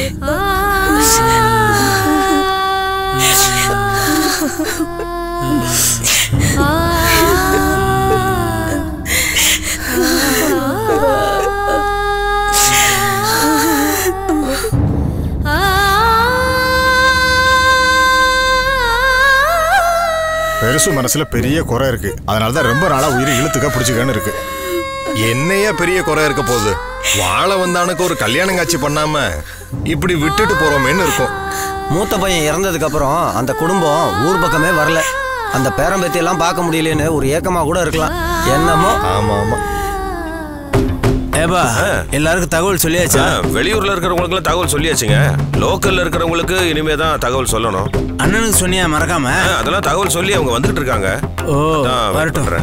பெருசு மனசுல பெரிய குறை இருக்கு அதனால தான் ரொம்ப நாளா உயிரை இழுத்துக்க பிடிச்சிக்கன்னு இருக்கு என்னையா பெரிய குறை இருக்க போகுது வாழ வந்தானுக்கு ஒரு கல்யாணம் காட்சி பண்ணாம இப்படி விட்டுட்டு போறோமேன்னு இருக்கும் மூத்த பையன் இறந்ததுக்கு அப்புறம் அந்த குடும்பம் ஊர் பக்கமே வரல அந்த பேரம்பேத்தி எல்லாம் பார்க்க முடியலன்னு ஒரு ஏக்கமா கூட இருக்கலாம் என்னமோ ஆமா ஆமா ஏபா எல்லாருக்கும் தகவல் சொல்லியாச்சா ஆ, வெளியூர்ல இருக்கிறவங்களுக்கு தகவல் சொல்லியாச்சுங்க லோக்கல்ல இருக்கிறவங்களுக்கு இனிமே தான் தகவல் சொல்லணும் அண்ணனுக்கு சொன்னியா மறக்காம ஆ, அதெல்லாம் தகவல் சொல்லி அவங்க வந்துகிட்டு இருக்காங்க ஓ அதான் wait வரட்டும் பண்றேன்.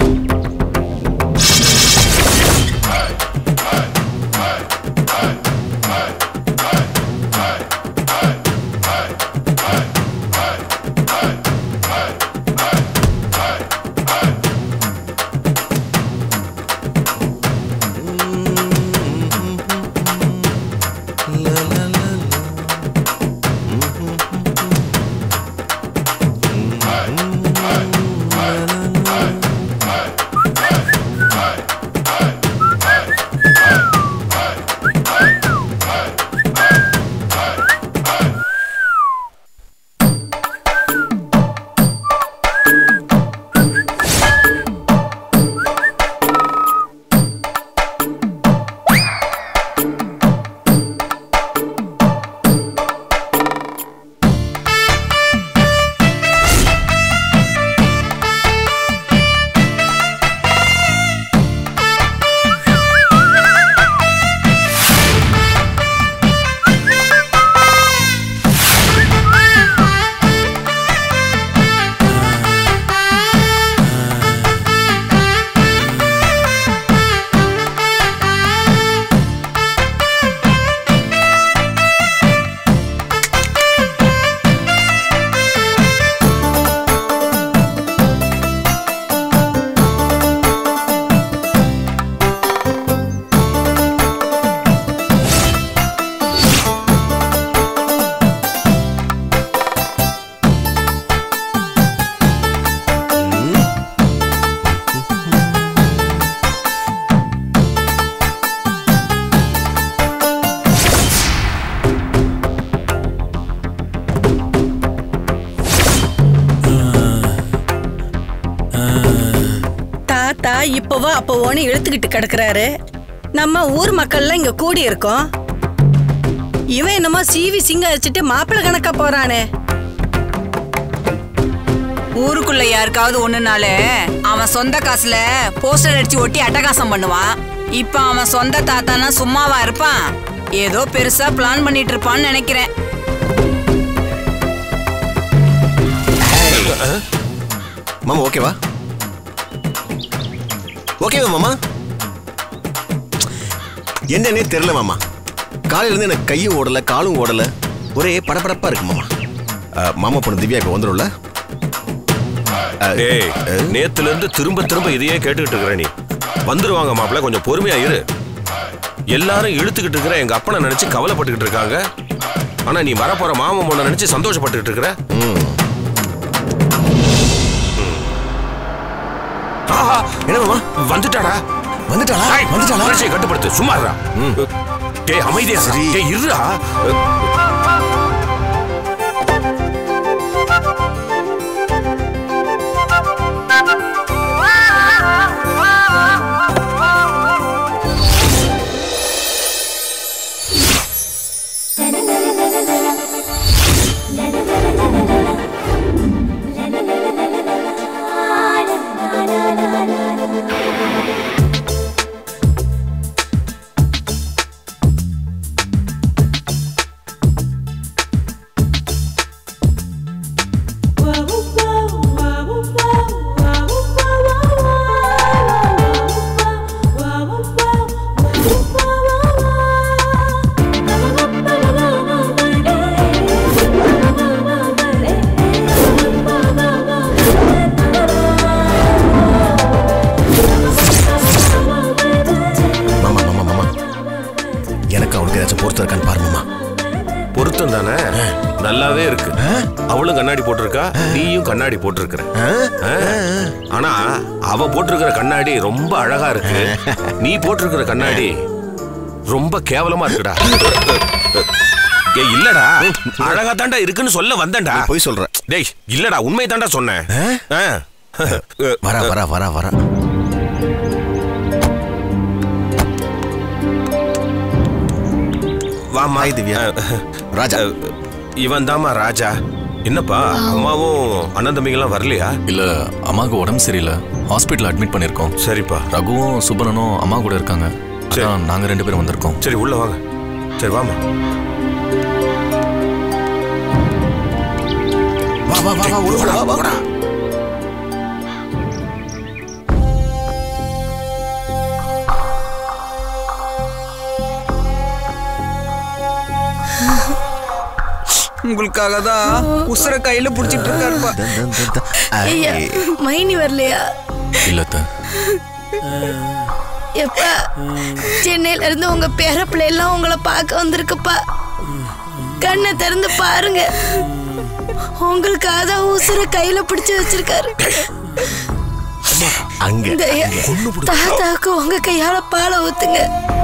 தாத்தா இப்பவோ அப்பவோன்னு இழுத்துக்கிட்டு கிடக்குறாரு நம்ம ஊர் மக்கள்லாம் இங்க கூடி இருக்கோம் இவன் என்னமோ சீவி சிங்காரிச்சிட்டு மாப்பிள்ளை கணக்கா போறானே ஊருக்குள்ள யாருக்காவது ஒண்ணுனாலே அவன் சொந்த காசுல போஸ்டர் அடிச்சு ஒட்டி அட்டகாசம் பண்ணுவான் இப்ப அவன் சொந்த தாத்தானா சும்மாவா இருப்பான் ஏதோ பெருசா பிளான் பண்ணிட்டு இருப்பான்னு நினைக்கிறேன் மாமா ஓகேவா ஓகேவா மாமா என்னன்னே தெரியல மாமா காலையில இருந்து எனக்கு கையும் ஓடல காலும் ஓடல ஒரே படபடப்பா இருக்கு மாமா அஹ், மாமா பொண்ணு திவ்யா இப்ப வந்துடும்ல டேய் நேத்துல இருந்து திரும்ப திரும்ப இதையே கேட்டுக்கிட்டு இருக்கிற நீ வந்துருவாங்க மாப்பிள்ள கொஞ்சம் பொறுமையா இரு எல்லாரும் இழுத்துக்கிட்டு இருக்கிற எங்க அப்பனை நினைச்சு கவலைப்பட்டுக்கிட்டு இருக்காங்க ஆனா நீ வரப்போற மாமன் பொண்ணை நினைச்சு சந்தோஷப்பட்டுக்கிட்டு இருக்கிற ஆஹா, என்ன மாமா வந்துட்டாடா வந்துட்டாளா ஏய், வந்துட்டாளா உணர்ச்சியை கட்டுப்படுத்து சும்மா இருடா. டேய் அமைதியா சரி. சரி டேய் இருடா மாதிரியே இருக்கு அவளும் கண்ணாடி போட்டிருக்கா நீயும் கண்ணாடி போட்டிருக்கிற ஆ. ஆனா அவ போட்டிருக்கிற கண்ணாடி ரொம்ப அழகா இருக்கு நீ போட்டிருக்கிற கண்ணாடி ரொம்ப கேவலமா இருக்குடா ஏய் இல்லடா அழகா தாண்டா இருக்குன்னு சொல்ல வந்தேன்டா நீ பொய் சொல்ற. டேய் இல்லடா உண்மை தாண்டா சொன்னேன் ஆ. வரா வரா வரா வரா வாமா ஹாய் திவ்யா. ராஜா. இவன் தாமா ராஜா என்னப்பா அம்மாவும் அண்ணன் தம்பிங்கெல்லாம் வரலையா இல்ல அம்மாவுக்கு உடம்பு சரியில்லை ஹாஸ்பிட்டல் அட்மிட் பண்ணிருக்கோம் சரிப்பா ரகுவும் சுப்பரனும் அம்மா கூட இருக்காங்க அதான் நாங்க ரெண்டு பேரும் வந்திருக்கோம் சரி உள்ள வாங்க சரி வாமா வா வா வா வா உள்ள வா, வா வா உங்களுக்காக தான் உசுர கையில புடிச்சிட்டு இருக்காருப்பா தன், தன், தன், தன். ஐயா ஐ, மைனி வரலையா இல்லத்த எப்பா சென்னையில இருந்து உங்க பேர எல்லாம் உங்களை பார்க்க வந்திருக்குப்பா கண்ணை திறந்து பாருங்க உங்களுக்காக தான் உசுர கையில பிடிச்சு வச்சிருக்காரு அங்க இந்த ஐயா, தாத்தாக்கு உங்க கையால பாலை ஊத்துங்க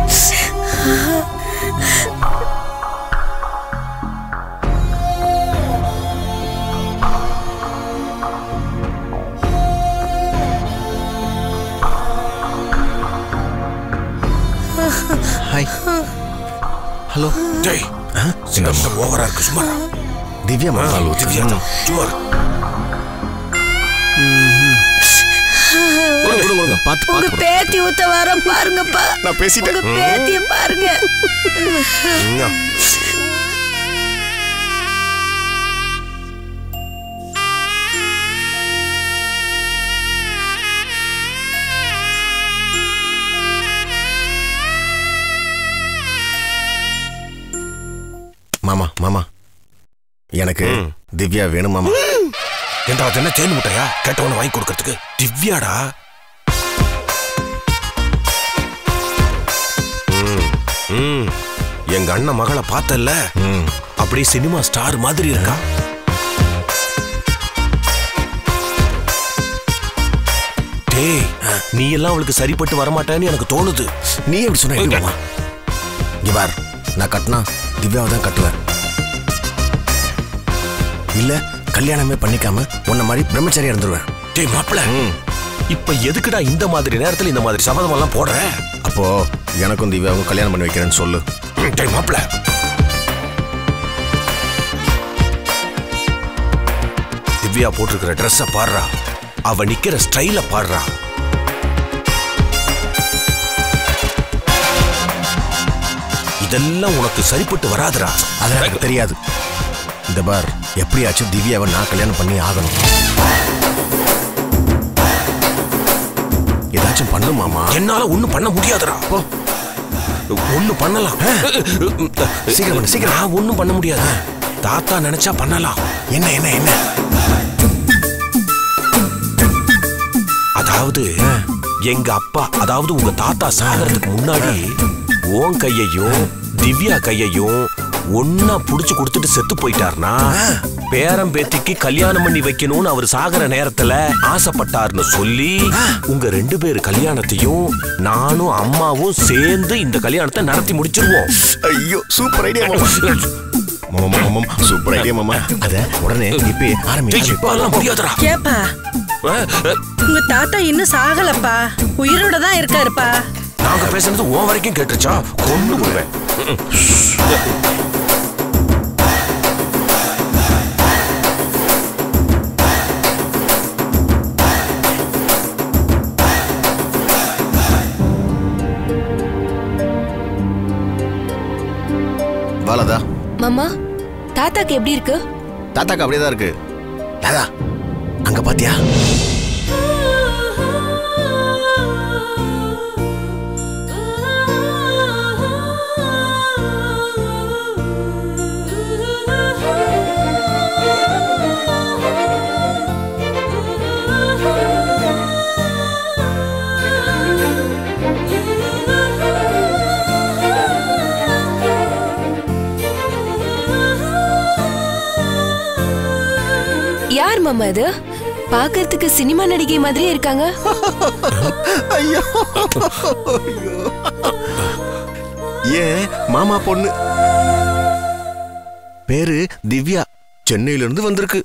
ஹாய் ஹலோ டேய் சிங்கம் ஓவரா இருக்கு சும்மா திவ்யா மாமா திவ்யா தான் சுவர் கொடுங்க கொடுங்க கொடுங்க பார்த்து உங்க பார்த்து பேத்தி ஊத்த வர பாருங்கப்பா நான் பேசிட்டேன். உங்க பேத்திய பாருங்க மாமா மாமா எனக்கு திவ்யா வேணும் மாமா ஏண்டா அது என்ன தேன் முட்டையா கேட்டவன வாங்கி கொடுக்கறதுக்கு திவ்யாடா ம், ம். எங்க அண்ணன் மகளை பார்த்தல்ல ம். அப்படியே சினிமா ஸ்டார் மாதிரி இருக்கா டேய் நீ எல்லாம் அவளுக்கு சரிப்பட்டு வரமாட்டேன்னு எனக்கு தோணுது நீ எப்படி சொன்ன எப்படி மாமா இங்க பார் நான் கட்டினா திவ்யாவை தான் கட்டுவேன் இல்ல கல்யாணமே பண்ணிக்காம உன்ன மாதிரி பிரம்மச்சாரியா இருந்துருவேன் டேய் மாப்பிள இப்ப எதுக்குடா இந்த மாதிரி நேரத்துல இந்த மாதிரி சபதம் எல்லாம் போடுற அப்போ எனக்கும் திவ்யாவுக்கும் கல்யாணம் பண்ணி வைக்கிறேன்னு சொல்லு ம், டேய் மாப்பிள திவ்யா போட்டிருக்கிற ட்ரெஸ்ஸ பாடுறா அவ நிக்கிற ஸ்டைல பாடுறா இதெல்லாம் உனக்கு சரிப்பட்டு வராதுடா அதெல்லாம் எனக்கு தெரியாது இந்த பார் எப்படியாச்சும் திவ்யாவை நான் கல்யாணம் பண்ணி ஆகணும் ஏதாச்சும் பண்ணு மாமா என்னால ஒண்ணும் பண்ண முடியாதுடா ஒண்ணு பண்ணலாம் சீக்கிரம் பண்ணு, சீக்கிரம். நான் ஒண்ணும் பண்ண முடியாது தாத்தா நினைச்சா பண்ணலாம் என்ன என்ன என்ன அதாவது எங்க அப்பா அதாவது உங்க தாத்தா சாகிறதுக்கு முன்னாடி உன் கையையும் திவ்யா கையையும் ஒன்னா புடிச்சு கொடுத்துட்டு செத்து போயிட்டார்னா பேரம் பேத்திக்கு கல்யாணம் பண்ணி வைக்கணும்னு அவர் சாகிற நேரத்துல ஆசைப்பட்டார்னு சொல்லி உங்க ரெண்டு பேர் கல்யாணத்தையும் நானும் அம்மாவும் சேர்ந்து இந்த கல்யாணத்தை நடத்தி முடிச்சிருவோம் ஐயோ சூப்பர் ஐடியா மாமா மாமா மாமா மாமா சூப்பர் ஐடியா மாமா அத உடனே இப்ப டேய், ஆரம்பி இப்பெல்லாம் முடியாதுடா ஏப்பா அஹ், அஹ், உங்க தாத்தா இன்னும் சாகலப்பா உயிரோட தான் இருக்காருப்பா நாங்க பேசுறது உன் வரைக்கும் கேட்டுச்சா கொண்டு விடுவேன் பாலதா மாமா தாத்தாக்கு எப்படி இருக்கு தாத்தாக்கு அப்படியே தான் இருக்கு தாதா அங்க பாத்தியா மாமா இது பார்க்கறதுக்கு சினிமா நடிகை மாதிரியே இருக்காங்க ஐயோ ஏன் மாமா பொண்ணு பேரு திவ்யா சென்னையில இருந்து வந்திருக்கு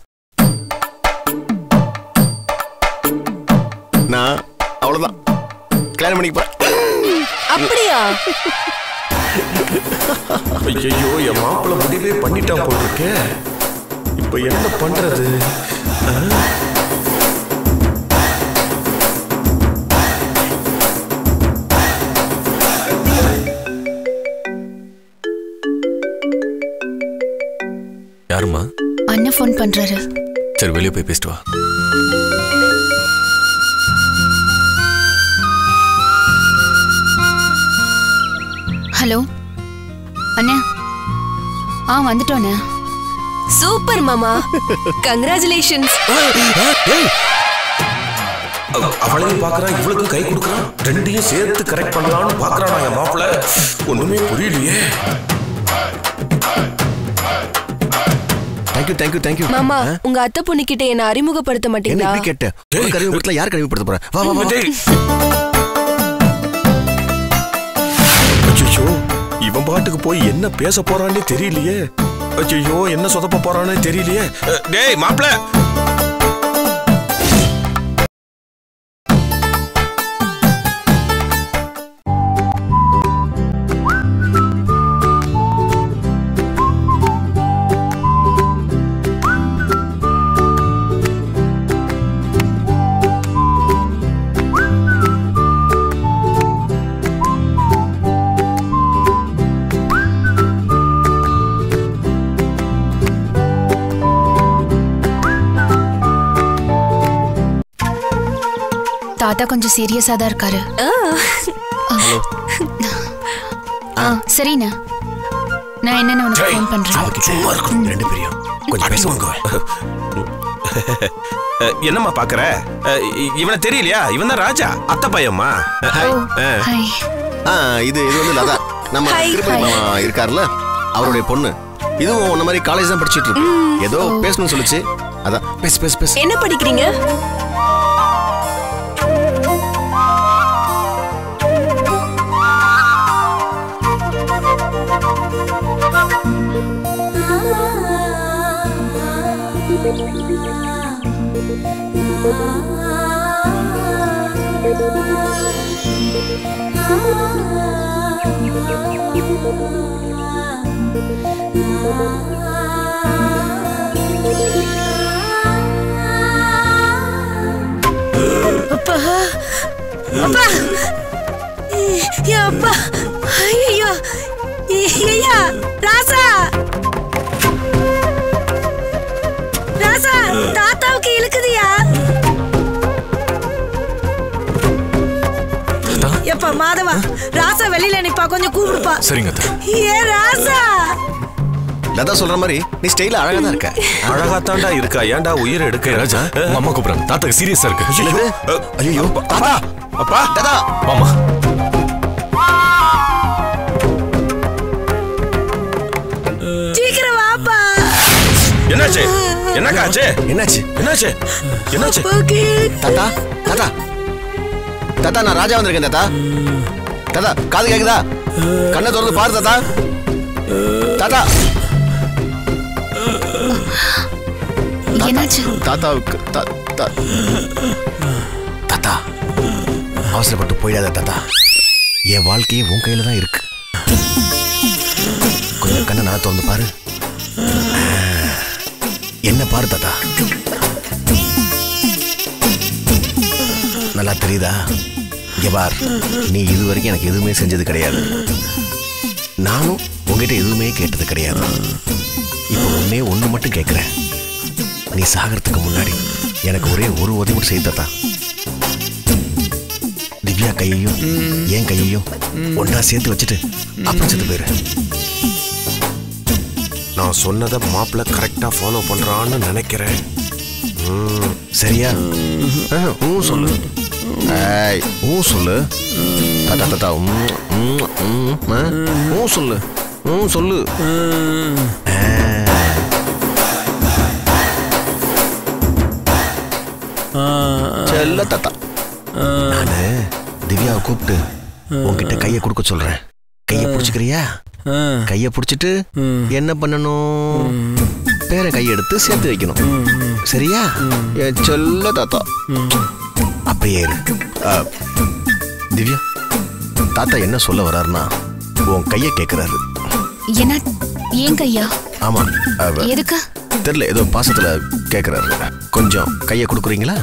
நான் அவ்வளவுதான் கல்யாணம் பண்ணிக்க போறேன் அப்படியா ஐயோ என் மாப்பிள்ள முடிவே பண்ணிட்டான் போல இருக்கே இப்ப என்ன பண்றது ஆ? யாரும்மா அண்ணன் ஃபோன் பண்றாரு சரி வெளியே போய் பேசிட்டு வா ஹலோ அண்ணா ஆ வந்துட்டோண்ணே சூப்பர் மாமா கங்க்ராச்சுலேஷன்ஸ் அவ- அவளையும் பாக்குறான் இவளுக்கும் கை கொடுக்கறான் ரெண்டையும் சேர்த்து கரெக்ட் பண்ணலாம்னு பாக்குறானா என் மாப்பிள்ள ஒண்ணுமே புரியலையே தேங்க்யூ தேங்க்யூ தேங்க்யூ மாமா உங்க அத்தை பொண்ணு கிட்ட என்ன அறிமுகப்படுத்த என்ன மாட்டீங்களா இப்படி கேட்ட ஒரு கருவிப்படுத்தல யார் கருவிப்படுத்த போற வா வா வா டேய். ஐயோ இவன் பாட்டுக்கு போய் என்ன பேச போறான்னே தெரியலையே ஐயோ என்ன சொதப்ப போறானே தெரியலையே அஹ், டேய் மாப்பிள்ள தாத்தா கொஞ்சம் சீரியஸா தான் இருக்காரு ஆ சரிண்ணா நான் என்னன்னு உனக்கு ஃபோன் பண்றேன் சும்மா இருக்கணும் ரெண்டு பேரையும் கொஞ்சம் பேசுவாங்க அஹ், என்னம்மா பாக்குற அஹ், இ- இவனை தெரியலையா இவன் தான் ராஜா அத்தை பையம்மா ஹாய் ஹாய் ஆ இது இது வந்து லதா நம்ம Hi, திருப்பதி hi. மாமா இருக்காருல்ல அவருடைய பொண்ணு இதுவும் உன்ன மாதிரி காலேஜ் தான் படிச்சிட்டு இருக்கு ஏதோ பேசணும்னு சொல்லுச்சு அதான் பேசு பேசு பேசு என்ன படிக்கிறீங்க அப்பா அப்பா ஏ அப்பா ஐயோ ஐயா ராசா ராசா தாத்தாவுக்கு இழுக்குதியா எப்பா மாதவா ராசா வெளியில நிப்பா கொஞ்சம் கூப்பிடுப்பா சரிங்க அத்தை. ஏ ராசா லதா சொல்ற மாதிரி நீ ஸ்டைல அழகா தான் இருக்க அழகாத்தாண்டா இருக்கா ஏன்டா உயிரை எடுக்க ஏய், ராஜா உங்க அம்மா கூப்பிடுறாங்க தாத்தாக்கு சீரியஸா இருக்கு என்னது? ஐயோ அப்பா அப்பா லதா மாமா சீக்கிரம் வாப்பா என்னாச்சு என்னக்காச்சு என்னாச்சு என்னாச்சு என்னாச்சு அப்பாக்கு தாத்தா தாத்தா தாத்தா நான் ராஜா வந்திருக்கேன் தாத்தா தாத்தா காது கேக்குதா கண்ணை திறந்து பாரு தாத்தா தாத்தா என்னாச்சு தாத்தாவுக்கு தா- தா- தாத்தா அவசரப்பட்டு போயிடாத தாத்தா என் வாழ்க்கையே உன் கையில தான் இருக்கு கொஞ்சம் கண்ணை நான் திறந்து பாரு என்ன பாரு தாத்தா நல்லா தெரியுதா இங்க பார் நீ இது வரைக்கும் எனக்கு எதுவுமே செஞ்சது கிடையாது நானும் உங்ககிட்ட எதுவுமே கேட்டது கிடையாது இப்போ ஒன்னே ஒண்ணு மட்டும் கேட்கிறேன் நீ சாகிறதுக்கு முன்னாடி எனக்கு ஒரே ஒரு உதவி மட்டும் செய்து தாத்தா திவ்யா கையையும் என் கையையும் ஒன்றா சேர்த்து வச்சுட்டு அப்புறம் செத்து போயிரு நான் சொன்னதை மாப்பிள்ள கரெக்டா ஃபாலோ பண்றான்னு நினைக்கிறேன் ம், சரியா ஆ, ஊ சொல்லு ஏய் ஊ சொல்லு தாத்தா தாத்தா உம், உம், உம், ஆ, ஊ சொல்லு ஊ சொல்லு ஆ. செல்ல தாத்தா நானு திவ்யாவை கூப்பிட்டு உன்கிட்ட கையை கொடுக்க சொல்றேன் கையை பிடிச்சிக்கிறியா கையை பிடிச்சிட்டு என்ன பண்ணணும் பேரை கையெடுத்து சேர்த்து வைக்கணும் சரியா என் செல்ல தாத்தா அப்படியே இரு ஆ, திவ்யா தாத்தா என்ன சொல்ல வர்றாருன்னா உன் கையை கேட்குறாரு என்ன ஏன் கையா ஆமா அவ- எதுக்கு தெரியல ஏதோ பாசத்துல கேட்குறாரு கொஞ்சம் கையை கொடுக்குறீங்களா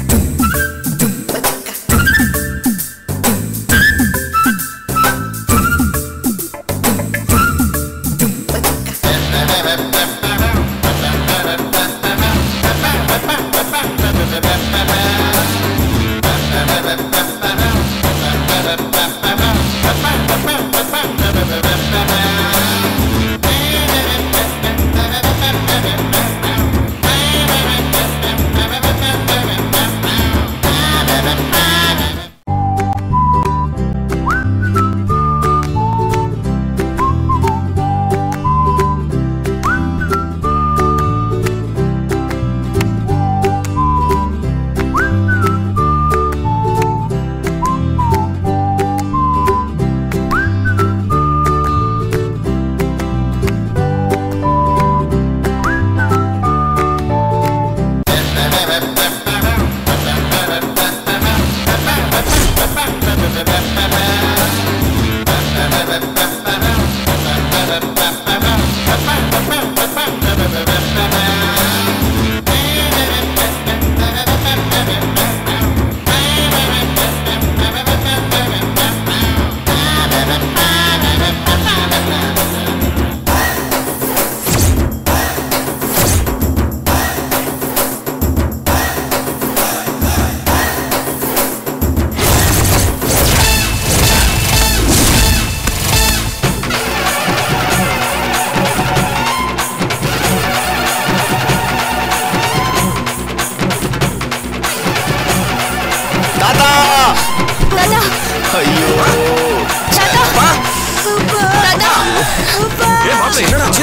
தாத்தா தாத்தா ஐயோ தாத்தா தாத்தா ஏ மாப்பிள்ள என்னடாச்சு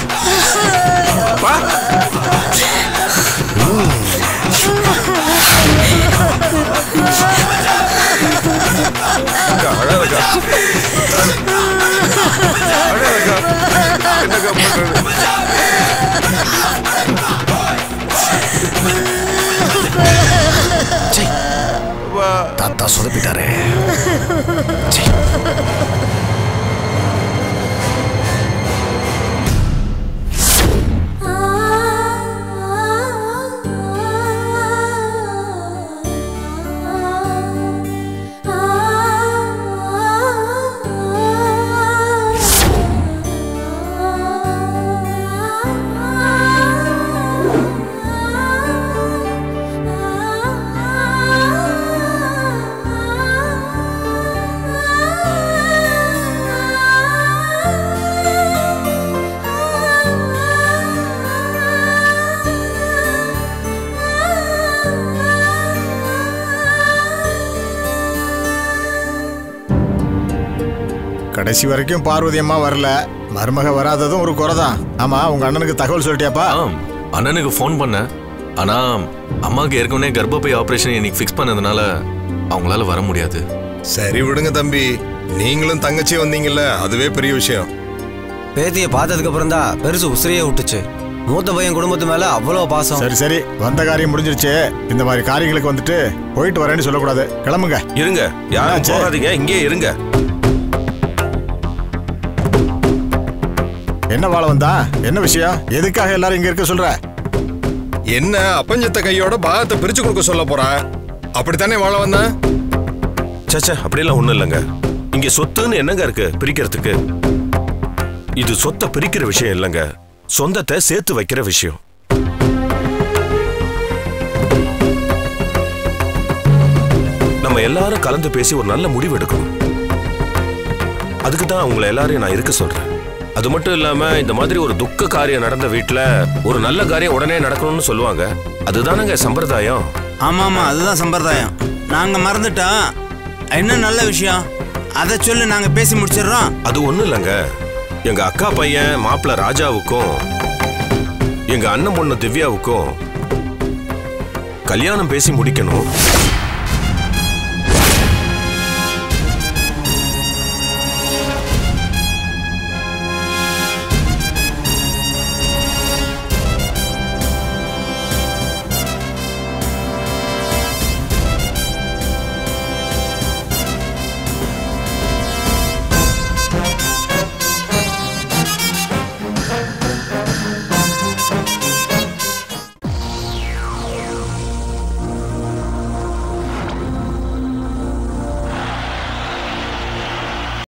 வா அக்கா, அழாதக்கா. அழாதக்கா. என்னக்கா பண்றது? தாத்தா சொதப்பிட்டாரே சீ. கடைசி வரைக்கும் பார்வதி அம்மா வரல மருமக வராததும் ஒரு குறை தான் ஆமா உங்க அண்ணனுக்கு தகவல் சொல்லிட்டியாப்பா ஆம் அண்ணனுக்கு ஃபோன் பண்ணேன் ஆனா அம்மாவுக்கு ஏற்கனவே கர்ப்பப்பை ஆபரேஷன் இன்னைக்கு ஃபிக்ஸ் பண்ணதுனால அவங்களால வர முடியாது சரி விடுங்க தம்பி நீங்களும் தங்கச்சி வந்தீங்கல்ல அதுவே பெரிய விஷயம் பேத்தியை பார்த்ததுக்கு அப்புறம் தான் பெருசு உசிரியே விட்டுச்சு மூத்த பையன் குடும்பத்து மேல அவ்வளோ பாசம் சரி சரி வந்த காரியம் முடிஞ்சிருச்சு இந்த மாதிரி காரியங்களுக்கு வந்துட்டு போயிட்டு வரேன்னு சொல்லக்கூடாது கிளம்புங்க இருங்க யாரும் என்னாச்சு? போகாதீங்க இங்கே இருங்க என்ன வாழ வந்தா என்ன விஷயம் எதுக்காக எல்லாரும் இங்க இருக்க சொல்ற என்ன அப்பஞ்சத்த கையோட பாகத்தை பிரிச்சு கொடுக்க சொல்ல போறான் அப்படித்தானே வாழ வந்தேன் சச்சா அப்படிலாம் ஒண்ணும் இல்லைங்க இங்க சொத்துன்னு என்னங்க இருக்கு பிரிக்கிறதுக்கு இது சொத்தை பிரிக்கிற விஷயம் இல்லைங்க சொந்தத்தை சேர்த்து வைக்கிற விஷயம் நம்ம எல்லாரும் கலந்து பேசி ஒரு நல்ல முடிவு எடுக்கணும் அதுக்கு தான் உங்களை எல்லாரையும் நான் இருக்க சொல்றேன் அது மட்டும் இல்லாம இந்த மாதிரி ஒரு துக்க காரியம் நடந்த வீட்ல ஒரு நல்ல காரியம் உடனே நடக்கணும்னு சொல்லுவாங்க அதுதானங்க சம்பிரதாயம் ஆமா ஆமா அதுதான் சம்பிரதாயம் நாங்க மறந்துட்டோம் என்ன நல்ல விஷயம் அதை சொல்லு நாங்க பேசி முடிச்சிடுறோம் அது ஒண்ணும் இல்லைங்க எங்க அக்கா பையன் மாப்பிள்ள ராஜாவுக்கும் எங்க அண்ணன் பொண்ணு திவ்யாவுக்கும் கல்யாணம் பேசி முடிக்கணும்